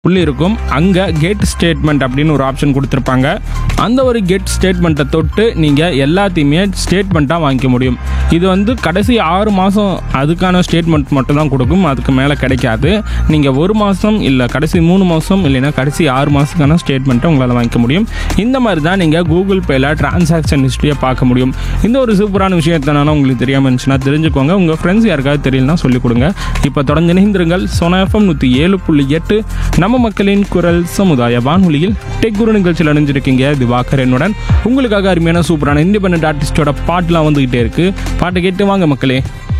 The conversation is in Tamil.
புள்ளி இருக்கும் அங்கே கெட் ஸ்டேட்மெண்ட் அப்படின்னு ஒரு ஆப்ஷன் கொடுத்துருப்பாங்க அந்த ஒரு கெட் ஸ்டேட்மெண்ட்டை தொட்டு நீங்கள் எல்லாத்தையுமே ஸ்டேட்மெண்ட்டாக வாங்கிக்க முடியும் இது வந்து கடைசி ஆறு மாதம் அதுக்கான ஸ்டேட்மெண்ட் மட்டும் தான் கொடுக்கும் அதுக்கு மேலே கிடைக்காது நீங்கள் ஒரு மாதம் இல்லை கடைசி மூணு மாதம் இல்லைன்னா கடைசி ஆறு மாதத்துக்கான ஸ்டேட்மெண்ட்டை உங்களால் வாங்கிக்க முடியும் இந்த மாதிரி தான் நீங்கள் கூகுள் பேயில் டிரான்சாக்ஷன் ஹிஸ்ட்ரியை பார்க்க முடியும் இந்த ஒரு சூப்பரான விஷயத்தை நான் உங்களுக்கு தெரியாமல் இருந்துச்சுன்னா தெரிஞ்சுக்கோங்க உங்கள் ஃப்ரெண்ட்ஸ் யாருக்காவது தெரியலனா சொல்லிக் கொடுங்க இப்போ தொடர்ந்து இணைந்திருங்கள் சோனா எஃப்எம் நூற்றி ஏழு புள்ளி எட்டு நம்ம மக்களின் குரல் சமுதாய வானொலியில் டெக் குரு நிகழ்ச்சியில் அணிஞ்சிருக்கீங்க திவாகர் என்னுடன் உங்களுக்காக அருமையான சூப்பரான இண்டிபெண்ட் ஆர்டிஸ்டோட பாட்டுலாம் வந்துகிட்டே இருக்கு பாட்டை கேட்டு வாங்க மக்களே